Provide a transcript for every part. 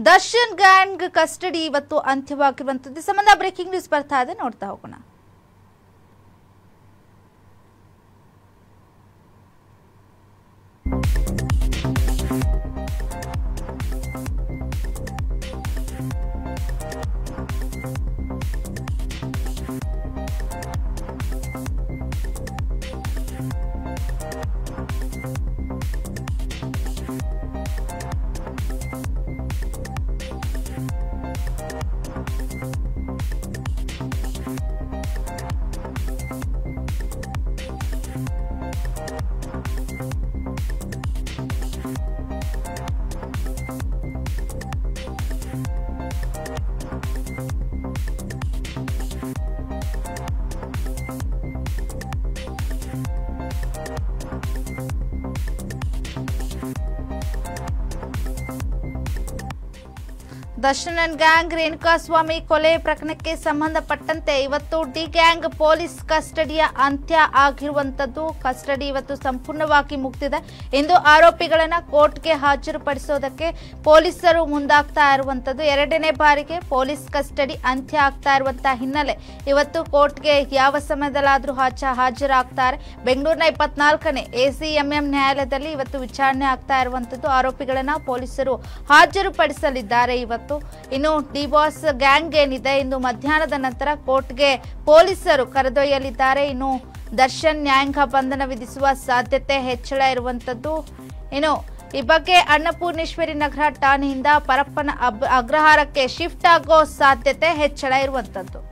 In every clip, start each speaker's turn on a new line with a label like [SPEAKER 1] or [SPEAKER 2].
[SPEAKER 1] Darshan gang custody ಇವತ್ತು ಅಂತ್ಯವಾಗಿರುವಂತದ್ದು ಈ ಸಂಬಂಧ ಬ್ರೇಕಿಂಗ್ ನ್ಯೂಸ್ ಬರ್ತಾ ಇದೆ ನೋಡ್ತಾ ಹೋಗೋಣ ದರ್ಶನ್ ಅಂಡ್ ಗ್ಯಾಂಗ್ ರೇಣುಕಾಸ್ವಾಮಿ ಕೊಲೆ ಪ್ರಕರಣಕ್ಕೆ ಸಂಬಂಧಪಟ್ಟಂತೆ ಇವತ್ತು ಡಿ ಗ್ಯಾಂಗ್ ಪೊಲೀಸ್ ಕಸ್ಟಡಿಯ ಅಂತ್ಯ ಆಗಿರುವಂತದ್ದು ಕಸ್ಟಡಿ ಇವತ್ತು ಸಂಪೂರ್ಣವಾಗಿ ಮುಗ್ದಿದೆ ಇಂದು ಆರೋಪಿಗಳನ್ನ ಕೋರ್ಟ್ಗೆ ಹಾಜರುಪಡಿಸೋದಕ್ಕೆ ಪೊಲೀಸರು ಮುಂದಾಗ್ತಾ ಇರುವಂತದ್ದು ಎರಡನೇ ಬಾರಿಗೆ ಪೊಲೀಸ್ ಕಸ್ಟಡಿ ಅಂತ್ಯ ಆಗ್ತಾ ಇರುವಂತಹ ಹಿನ್ನೆಲೆ ಇವತ್ತು ಕೋರ್ಟ್ಗೆ ಯಾವ ಸಮಯದಲ್ಲಾದ್ರೂ ಹಾಜ ಹಾಜರಾಗ್ತಾರೆ ಬೆಂಗಳೂರಿನ ಇಪ್ಪತ್ನಾಲ್ಕನೇ ಎಸಿಎಂಎಂ ನ್ಯಾಯಾಲಯದಲ್ಲಿ ಇವತ್ತು ವಿಚಾರಣೆ ಆಗ್ತಾ ಇರುವಂತದ್ದು ಆರೋಪಿಗಳನ್ನ ಪೊಲೀಸರು ಹಾಜರುಪಡಿಸಲಿದ್ದಾರೆ ಇವತ್ತು ಇನ್ನು ಡಿಬಾಸ್ ಗ್ಯಾಂಗ್ ಏನಿದೆ ಇಂದು ಮಧ್ಯಾಹ್ನದ ನಂತರ ಕೋರ್ಟ್ಗೆ ಪೊಲೀಸರು ಕರೆದೊಯ್ಯಲಿದ್ದಾರೆ ಇನ್ನು ದರ್ಶನ್ ನ್ಯಾಯಾಂಗ ಬಂಧನ ವಿಧಿಸುವ ಸಾಧ್ಯತೆ ಹೆಚ್ಚಳ ಇರುವಂತದ್ದು ಇನ್ನು ಈ ಬಗ್ಗೆ ಅನ್ನಪೂರ್ಣೇಶ್ವರಿ ನಗರ ಠಾಣೆಯಿಂದ ಪರಪ್ಪನ ಅಬ್- ಅಗ್ರಹಾರಕ್ಕೆ ಶಿಫ್ಟ್ ಆಗೋ ಸಾಧ್ಯತೆ ಹೆಚ್ಚಳ ಇರುವಂತದ್ದು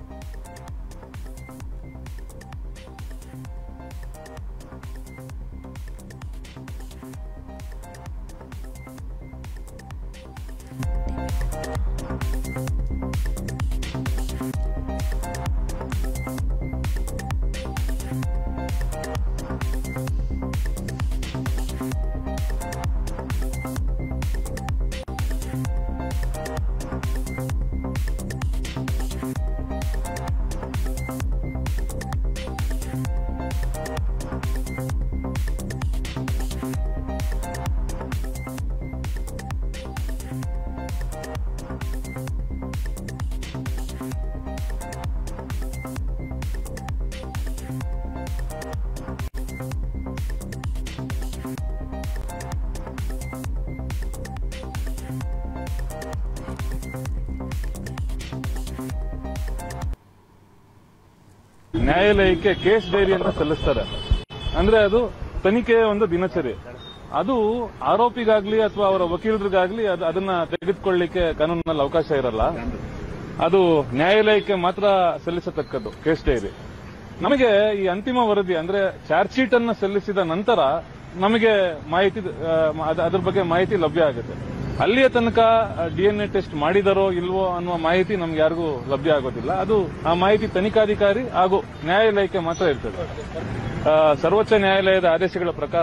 [SPEAKER 2] ನ್ಯಾಯಾಲಯಕ್ಕೆ ಕೇಸ್ ಡೈರಿ ಅಂತ ಸಲ್ಲಿಸ್ತಾರೆ ಅಂದ್ರೆ ಅದು ತನಿಖೆಯ ಒಂದು ದಿನಚರಿ ಅದು ಆರೋಪಿಗಾಗ್ಲಿ ಅಥವಾ ಅವರ ವಕೀಲರಿಗಾಗ್ಲಿ ಅದು ಅದನ್ನ ತೆಗೆದುಕೊಳ್ಳಿಕ್ಕೆ ಕಾನೂನಿನಲ್ಲಿ ಅವಕಾಶ ಇರಲ್ಲ ಅದು ನ್ಯಾಯಾಲಯಕ್ಕೆ ಮಾತ್ರ ಸಲ್ಲಿಸತಕ್ಕದ್ದು ಕೇಸ್ ಡೈರಿ ನಮಗೆ ಈ ಅಂತಿಮ ವರದಿ ಅಂದ್ರೆ ಚಾರ್ಜ್ ಶೀಟ್ ಅನ್ನ ಸಲ್ಲಿಸಿದ ನಂತರ ನಮಗೆ ಮಾಹಿತಿ ಆ, ಅದ- ಅದ್ರ ಬಗ್ಗೆ ಮಾಹಿತಿ ಲಭ್ಯ ಆಗುತ್ತೆ ಅಲ್ಲಿಯ ತನಕ ಡಿಎನ್ಎ ಟೆಸ್ಟ್ ಮಾಡಿದರೋ ಇಲ್ವೋ ಅನ್ನುವ ಮಾಹಿತಿ ನಮ್ಗೆ ಯಾರಿಗೂ ಲಭ್ಯ ಆಗೋದಿಲ್ಲ ಅದು ಆ ಮಾಹಿತಿ ತನಿಖಾಧಿಕಾರಿ ಹಾಗೂ ನ್ಯಾಯಾಲಯಕ್ಕೆ ಮಾತ್ರ ಇರ್ತದೆ ಆ, ಸರ್ವೋಚ್ಚ ನ್ಯಾಯಾಲಯದ ಆದೇಶಗಳ ಪ್ರಕಾರ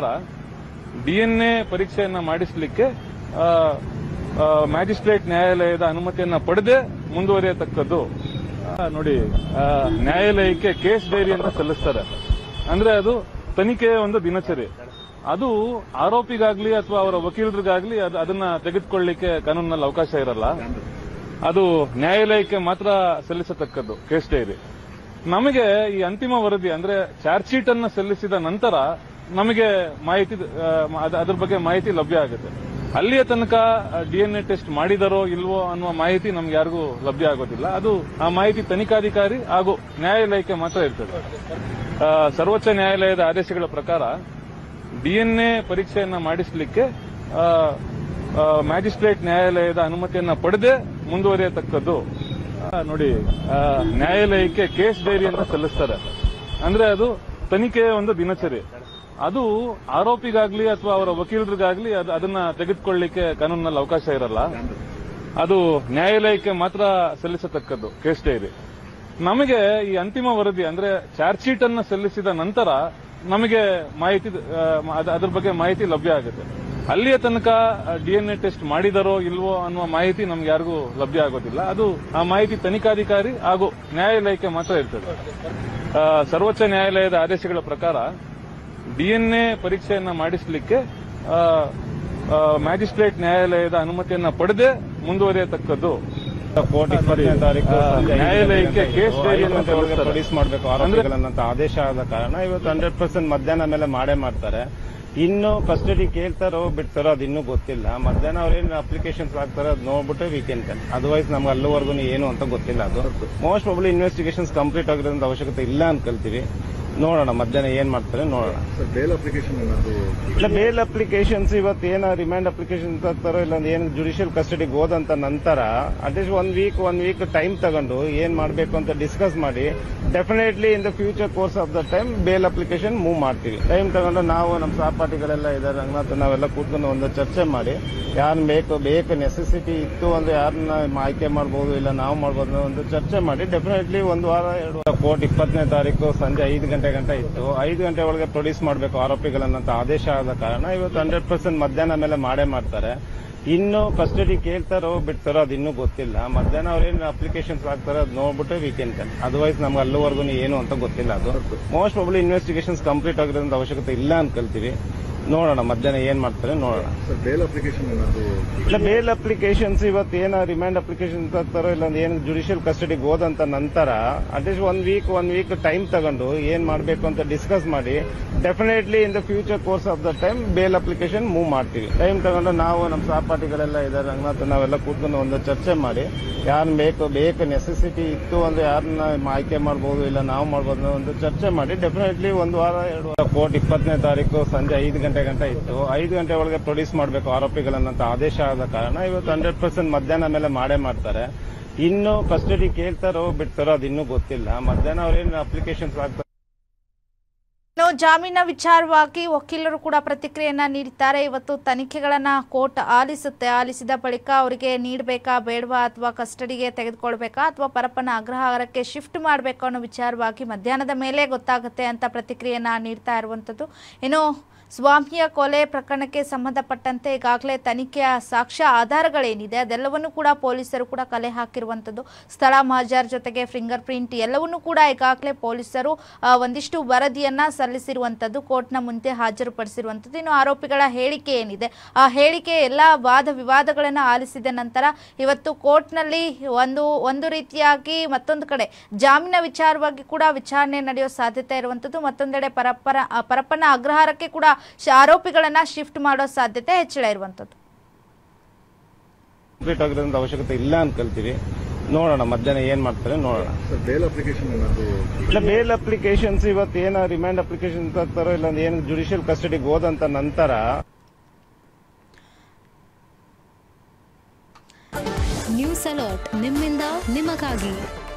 [SPEAKER 2] ಡಿಎನ್ಎ ಪರೀಕ್ಷೆಯನ್ನ ಮಾಡಿಸಲಿಕ್ಕೆ ಮ್ಯಾಜಿಸ್ಟ್ರೇಟ್ ನ್ಯಾಯಾಲಯದ ಅನುಮತಿಯನ್ನ ಪಡೆದೇ ಮುಂದುವರಿಯತಕ್ಕದ್ದು ಆ, ನೋಡಿ ಆ, ನ್ಯಾಯಾಲಯಕ್ಕೆ ಕೇಸ್ ಡೈರಿ ಅಂತ ಸಲ್ಲಿಸ್ತಾರೆ ಅಂದ್ರೆ ಅದು ತನಿಖೆಯ ಒಂದು ದಿನಚರಿ ಅದು ಆರೋಪಿಗಾಗ್ಲಿ ಅಥವಾ ಅವರ ವಕೀಲರಿಗಾಗ್ಲಿ ಅದು ಅದನ್ನ ತೆಗೆದುಕೊಳ್ಳಿಕ್ಕೆ ಕಾನೂನಿನಲ್ಲಿ ಅವಕಾಶ ಇರಲ್ಲ ಅದು ನ್ಯಾಯಾಲಯಕ್ಕೆ ಮಾತ್ರ ಸಲ್ಲಿಸತಕ್ಕದ್ದು ಕೇಸ್ ಡೈರಿ ನಮಗೆ ಈ ಅಂತಿಮ ವರದಿ ಅಂದ್ರೆ ಚಾರ್ಜ್ ಶೀಟ್ ಅನ್ನ ಸಲ್ಲಿಸಿದ ನಂತರ ನಮಗೆ ಮಾಹಿತಿ ಆ, ಅದ- ಅದ್ರ ಬಗ್ಗೆ ಮಾಹಿತಿ ಲಭ್ಯ ಆಗುತ್ತೆ ಅಲ್ಲಿಯ ತನಕ ಡಿಎನ್ಎ ಟೆಸ್ಟ್ ಮಾಡಿದರೋ ಇಲ್ವೋ ಅನ್ನುವ ಮಾಹಿತಿ ನಮ್ಗೆ ಯಾರಿಗೂ ಲಭ್ಯ ಆಗೋದಿಲ್ಲ ಅದು ಆ ಮಾಹಿತಿ ತನಿಖಾಧಿಕಾರಿ ಹಾಗೂ ನ್ಯಾಯಾಲಯಕ್ಕೆ ಮಾತ್ರ ಇರ್ತದೆ ಆ, ಸರ್ವೋಚ್ಚ ನ್ಯಾಯಾಲಯದ ಆದೇಶಗಳ ಪ್ರಕಾರ ಡಿಎನ್ಎ ಪರೀಕ್ಷೆಯನ್ನ ಮಾಡಿಸಲಿಕ್ಕೆ ಮ್ಯಾಜಿಸ್ಟ್ರೇಟ್ ನ್ಯಾಯಾಲಯದ ಅನುಮತಿಯನ್ನ ಪಡೆದೇ ಮುಂದುವರಿಯತಕ್ಕದ್ದು ಆ, ನೋಡಿ ಆ, ನ್ಯಾಯಾಲಯಕ್ಕೆ ಕೇಸ್ ಡೈರಿ ಅಂತ ಸಲ್ಲಿಸ್ತಾರೆ ಅಂದ್ರೆ ಅದು ತನಿಖೆಯ ಒಂದು ದಿನಚರಿ ಅದು ಆರೋಪಿಗಾಗ್ಲಿ ಅಥವಾ ಅವರ ವಕೀಲರಿಗಾಗ್ಲಿ ಅದು ಅದನ್ನ ತೆಗೆದುಕೊಳ್ಳಿಕ್ಕೆ ಕಾನೂನಿನಲ್ಲಿ ಅವಕಾಶ ಇರಲ್ಲ ಅದು ನ್ಯಾಯಾಲಯಕ್ಕೆ ಮಾತ್ರ ಸಲ್ಲಿಸತಕ್ಕದ್ದು ಕೇಸ್ ಡೈರಿ ನಮಗೆ ಈ ಅಂತಿಮ ವರದಿ ಅಂದ್ರೆ ಚಾರ್ಜ್ ಶೀಟ್ ಅನ್ನ ಸಲ್ಲಿಸಿದ ನಂತರ ನಮಗೆ ಮಾಹಿತಿ ಆ, ಅದ- ಅದ್ರ ಬಗ್ಗೆ ಮಾಹಿತಿ ಲಭ್ಯ ಆಗುತ್ತೆ ಅಲ್ಲಿಯ ತನಕ ಡಿಎನ್ಎ ಟೆಸ್ಟ್ ಮಾಡಿದರೋ ಇಲ್ವೋ ಅನ್ನುವ ಮಾಹಿತಿ ನಮ್ಗೆ ಯಾರಿಗೂ ಲಭ್ಯ ಆಗೋದಿಲ್ಲ ಅದು ಆ ಮಾಹಿತಿ ತನಿಖಾಧಿಕಾರಿ ಹಾಗೂ ನ್ಯಾಯಾಲಯಕ್ಕೆ ಮಾತ್ರ ಇರ್ತದೆ ಆ, ಸರ್ವೋಚ್ಚ ನ್ಯಾಯಾಲಯದ ಆದೇಶಗಳ ಪ್ರಕಾರ ಡಿಎನ್ಎ ಪರೀಕ್ಷೆಯನ್ನ ಮಾಡಿಸಲಿಕ್ಕೆ ಮ್ಯಾಜಿಸ್ಟ್ರೇಟ್ ನ್ಯಾಯಾಲಯದ ಅನುಮತಿಯನ್ನ ಪಡೆದೇ ಮುಂದುವರಿಯತಕ್ಕದ್ದು
[SPEAKER 3] ಕೋರ್ಟ್ ಇಪ್ಪತ್ತನೇ ತಾರೀಕು
[SPEAKER 2] ಆ,
[SPEAKER 3] ಸಂಜೆ ಐದು
[SPEAKER 2] ನ್ಯಾಯಾಲಯಕ್ಕೆ
[SPEAKER 3] ಗಂಟೆಗೆ
[SPEAKER 2] ಕೇಸ್ ಡೈರಿಯನ್ನು
[SPEAKER 3] ಐದು ಗಂಟೆವರೆಗೆ
[SPEAKER 2] ಸಲ್ಲಿಸ್ತಾರೆ.
[SPEAKER 3] ಪ್ರೊಡ್ಯೂಸ್ ಮಾಡಬೇಕು ಆರೋಪಿಗಳನ್ನಂತ ಆದೇಶ ಆದ ಕಾರಣ ಇವತ್ತು ಹಂಡ್ರೆಡ್ ಪರ್ಸೆಂಟ್ ಮಧ್ಯಾಹ್ನ ಮೇಲೆ ಮಾಡೇ ಮಾಡ್ತಾರೆ ಇನ್ನು ಕಸ್ಟಡಿ ಕೇಳ್ತಾರೋ ಬಿಡ್ತಾರೋ ಅದು ಇನ್ನೂ ಗೊತ್ತಿಲ್ಲ ಮಧ್ಯಾಹ್ನ ಅವ್ರೇನು ಅಪ್ಲಿಕೇಶನ್ಸ್ ಹಾಕ್ತಾರೋ ಅದು ನೋಡ್ಬಿಟ್ಟು ವೀಕೆಂಡ್ ಅದರ್ವೈಸ್ ನಮ್ಗೆ ಅಲ್ಲಿವರೆಗೂ ಏನು ಅಂತ ಗೊತ್ತಿಲ್ಲ ಅದು ಮೋಸ್ಟ್ ಪ್ರಾಬ್ಲಿ ಇನ್ವೆಸ್ಟಿಗೇಷನ್ಸ್ ಕಂಪ್ಲೀಟ್ ಆಗಿರೋದ್ರಿಂದ ಅವಶ್ಯಕತೆ ಇಲ್ಲ ಅನ್ಕೊಳ್ತೀವಿ ನೋಡೋಣ ಮಧ್ಯಾಹ್ನ ಏನ್ ಮಾಡ್ತಾರೆ ನೋಡೋಣ
[SPEAKER 4] ಸರ್ ಬೇಲ್ ಅಪ್ಲಿಕೇಶನ್ ಏನಾದ್ರು
[SPEAKER 3] ಇಲ್ಲ ಬೇಲ್ ಅಪ್ಲಿಕೇಶನ್ಸ್ ಇವತ್ತು ಏನೋ ರಿಮ್ಯಾಂಡ್ ಅಪ್ಲಿಕೇಶನ್ ಹಾಕ್ತಾರೋ ಇಲ್ಲ ಏನು ಜುಡಿಷಿಯಲ್ ಕಸ್ಟಡಿಗೆ ಹೋದಂತ ನಂತರ at least one week one week time ತಗೊಂಡು ಏನ್ ಮಾಡಬೇಕು ಅಂತ ಡಿಸ್ಕಸ್ ಮಾಡಿ definitely in the future course of the time bail application move ಮಾಡ್ತೀವಿ ಟೈಮ್ ತಗೊಂಡು ನಾವು ನಮ್ಮ ಸಹಪಾಠಿಗಳೆಲ್ಲ ಇದ್ದಾರೆ ರಂಗನಾಥ್ ನಾವೆಲ್ಲ ಕೂತ್ಕೊಂಡು ಒಂದು ಚರ್ಚೆ ಮಾಡಿ ಯಾರು ಬೇಕು ಬೇಕು ನೆಸೆಸಿಟಿ ಇತ್ತು ಅಂದ್ರೆ ಯಾರನ್ನ ಆಯ್ಕೆ ಮಾಡ್ಬೋದು ಇಲ್ಲ ನಾವು ಮಾಡ್ಬೋದು ಅನ್ನೋ ಒಂದು ಚರ್ಚೆ ಮಾಡಿ ಡೆಫಿನೆಟ್ಲಿ ಒಂದು ವಾರ ಎರಡು ವಾರ ಕೋರ್ಟ್ ಇಪ್ಪತ್ತನೇ ತಾರೀಕು ಸಂಜೆ ಐದು ಗಂಟೆ ಗಂಟ ಇತ್ತು ಐದು ಗಂಟೆ ಒಳಗೆ ಪ್ರೊಡ್ಯೂಸ್ ಮಾಡಬೇಕು ಆರೋಪಿಗಳನ್ನಂತ ಆದೇಶ ಆದ ಕಾರಣ ಇವತ್ತು ಹಂಡ್ರೆಡ್ ಪರ್ಸೆಂಟ್ ಮಧ್ಯಾಹ್ನ ಮೇಲೆ ಮಾಡೇ ಮಾಡ್ತಾರೆ ಇನ್ನು ಕಸ್ಟಡಿ ಕೇಳ್ತಾರೋ ಬಿಡ್ತಾರೋ ಅದು ಇನ್ನೂ ಗೊತ್ತಿಲ್ಲ ಮಧ್ಯಾಹ್ನ ಅವ್ರೇನು ಅಪ್ಲಿಕೇಶನ್ಸ್ ಹಾಕ್ತಾರೋ ಅದು ನೋಡ್ಬಿಟ್ಟು ವೀಕೆಂಡ್ ಅದರ್ವೈಸ್ ನಮ್ಗೆ ಅಲ್ಲಿವರೆಗೂ ಏನು ಅಂತ ಗೊತ್ತಿಲ್ಲ ಅದು ಮೋಸ್ಟ್ ಪ್ರಾಬ್ಲಿ ಇನ್ವೆಸ್ಟಿಗೇಷನ್ಸ್ ಕಂಪ್ಲೀಟ್ ಆಗಿರೋದ್ರಿಂದ ಅವಶ್ಯಕತೆ ಇಲ್ಲ ಅನ್ಕೊಳ್ತೀವಿ ನೋಡೋಣ ಮಧ್ಯಾಹ್ನ ಏನ್ ಮಾಡ್ತಾರೆ ನೋಡೋಣ
[SPEAKER 4] ಸರ್ ಬೇಲ್ ಅಪ್ಲಿಕೇಶನ್ ಏನಾದ್ರು
[SPEAKER 3] ಇಲ್ಲ ಬೇಲ್ ಅಪ್ಲಿಕೇಶನ್ಸ್ ಇವತ್ತು ಏನೋ ರಿಮ್ಯಾಂಡ್ ಅಪ್ಲಿಕೇಶನ್ ಹಾಕ್ತಾರೋ ಇಲ್ಲ ಏನು ಜುಡಿಷಿಯಲ್ ಕಸ್ಟಡಿಗೆ ಹೋದಂತ ನಂತರ at least one week one week time ತಗೊಂಡು ಏನ್ ಮಾಡಬೇಕು ಅಂತ ಡಿಸ್ಕಸ್ ಮಾಡಿ definitely in the future course of the time bail application move ಮಾಡ್ತೀವಿ ಟೈಮ್ ತಗೊಂಡು ನಾವು ನಮ್ಮ ಸಹಪಾಠಿಗಳೆಲ್ಲ ಇದ್ದಾರೆ ರಂಗನಾಥ್ ನಾವೆಲ್ಲ ಕೂತ್ಕೊಂಡು ಒಂದು ಚರ್ಚೆ ಮಾಡಿ ಯಾರು ಬೇಕು ಬೇಕು ನೆಸೆಸಿಟಿ ಇತ್ತು ಅಂದ್ರೆ ಯಾರನ್ನ ಆಯ್ಕೆ ಮಾಡ್ಬೋದು ಇಲ್ಲ ನಾವು ಮಾಡ್ಬೋದು ಅನ್ನೋ ಒಂದು ಚರ್ಚೆ ಮಾಡಿ ಡೆಫಿನೆಟ್ಲಿ ಒಂದು ವಾರ ಎರಡು ವಾರ ಕೋರ್ಟ್ ಇಪ್ಪತ್ತನೇ ತಾರೀಕು ಸಂಜೆ ಐದು ಗಂಟೆ ಗಂಟ ಇತ್ತು ಐದು ಗಂಟೆ ಒಳಗೆ ಪ್ರೊಡ್ಯೂಸ್ ಮಾಡಬೇಕು ಆರೋಪಿಗಳನ್ನಂತ ಆದೇಶ ಆದ ಕಾರಣ ಇವತ್ತು ಹಂಡ್ರೆಡ್ ಪರ್ಸೆಂಟ್ ಮಧ್ಯಾಹ್ನ ಮೇಲೆ ಮಾಡೇ ಮಾಡ್ತಾರೆ ಇನ್ನು ಕಸ್ಟಡಿ ಕೇಳ್ತಾರೋ ಬಿಡ್ತಾರೋ ಅದು ಇನ್ನೂ ಗೊತ್ತಿಲ್ಲ ಮಧ್ಯಾಹ್ನ ಅವ್ರೇನು ಅಪ್ಲಿಕೇಶನ್ಸ್ ಹಾಕ್ತಾರೆ
[SPEAKER 1] ಇನ್ನು ಜಾಮೀನ ವಿಚಾರವಾಗಿ ವಕೀಲರು ಕೂಡ ಪ್ರತಿಕ್ರಿಯೆಯನ್ನ ನೀಡಿದ್ದಾರೆ ಇವತ್ತು ತನಿಖೆಗಳನ್ನ ಕೋರ್ಟ್ ಆಲಿಸುತ್ತೆ ಆಲಿಸಿದ ಬಳಿಕ ಅವರಿಗೆ ನೀಡಬೇಕಾ ಬೇಡವಾ ಅಥವಾ ಕಸ್ಟಡಿಗೆ ತೆಗೆದುಕೊಳ್ಬೇಕಾ ಅಥವಾ ಪರಪ್ಪನ ಅಗ್ರಹಾರಕ್ಕೆ ಶಿಫ್ಟ್ ಮಾಡಬೇಕು ಅನ್ನೋ ವಿಚಾರವಾಗಿ ಮಧ್ಯಾಹ್ನದ ಮೇಲೆ ಗೊತ್ತಾಗುತ್ತೆ ಅಂತ ಪ್ರತಿಕ್ರಿಯೆಯನ್ನ ನೀಡ್ತಾ ಇರುವಂಥದ್ದು ಇನ್ನು ಸ್ವಾಮಿಯ ಕೊಲೆ ಪ್ರಕರಣಕ್ಕೆ ಸಂಬಂಧಪಟ್ಟಂತೆ ಈಗಾಗಲೇ ತನಿಖೆಯ ಸಾಕ್ಷ್ಯ ಆಧಾರಗಳೇನಿದೆ ಅದೆಲ್ಲವನ್ನೂ ಕೂಡ ಪೊಲೀಸರು ಕೂಡ ಕಲೆ ಹಾಕಿರುವಂಥದ್ದು ಸ್ಥಳ ಮಹಜರ್ ಜೊತೆಗೆ ಫಿಂಗರ್ ಪ್ರಿಂಟ್ ಎಲ್ಲವನ್ನೂ ಕೂಡ ಈಗಾಗಲೇ ಪೊಲೀಸರು ಆ, ಒಂದಿಷ್ಟು ವರದಿಯನ್ನ ಸಲ್ಲಿಸಿರುವಂಥದ್ದು ಕೋರ್ಟ್ನ ಮುಂದೆ ಹಾಜರುಪಡಿಸಿರುವಂಥದ್ದು ಇನ್ನು ಆರೋಪಿಗಳ ಹೇಳಿಕೆ ಏನಿದೆ ಆ ಹೇಳಿಕೆ ಎಲ್ಲ ವಾದ ವಿವಾದಗಳನ್ನು ಆಲಿಸಿದ ನಂತರ ಇವತ್ತು ಕೋರ್ಟ್ನಲ್ಲಿ ಒಂದು ಒಂದು ರೀತಿಯಾಗಿ ಮತ್ತೊಂದು ಕಡೆ ಜಾಮೀನ ವಿಚಾರವಾಗಿ ಕೂಡ ವಿಚಾರಣೆ ನಡೆಯೋ ಸಾಧ್ಯತೆ ಇರುವಂಥದ್ದು ಮತ್ತೊಂದೆಡೆ ಪರಪ್ಪರ ಆ, ಪರಪ್ಪನ ಅಗ್ರಹಾರಕ್ಕೆ ಕೂಡ ಶ- ಆರೋಪಿಗಳನ್ನ ಶಿಫ್ಟ್ ಮಾಡೋ ಸಾಧ್ಯತೆ ಹೆಚ್ಚಳ ಇರುವಂಥದ್ದು
[SPEAKER 3] ಕಂಪ್ಲೀಟ್ ಆಗಿರೋದ್ರಿಂದ ಅವಶ್ಯಕತೆ ಇಲ್ಲ ಅನ್ಕೊಳ್ತೀವಿ ನೋಡೋಣ ಮಧ್ಯಾಹ್ನ ಏನ್ ಮಾಡ್ತಾರೆ ನೋಡೋಣ
[SPEAKER 4] ಸರ್ ಬೇಲ್ ಅಪ್ಲಿಕೇಶನ್ ಏನಾದ್ರು
[SPEAKER 3] ಇಲ್ಲ ಬೇಲ್ ಅಪ್ಲಿಕೇಶನ್ಸ್ ಇವತ್ತು ಏನೋ ರಿಮ್ಯಾಂಡ್ ಅಪ್ಲಿಕೇಶನ್ ಹಾಕ್ತಾರೋ ಇಲ್ಲ ಏನು ಜುಡಿಷಿಯಲ್ ಕಸ್ಟಡಿಗೆ ಹೋದಂತ ನಂತರ
[SPEAKER 5] ನ್ಯೂಸ್ ಅಲರ್ಟ್ ನಿಮ್ಮಿಂದ ನಿಮಗಾಗಿ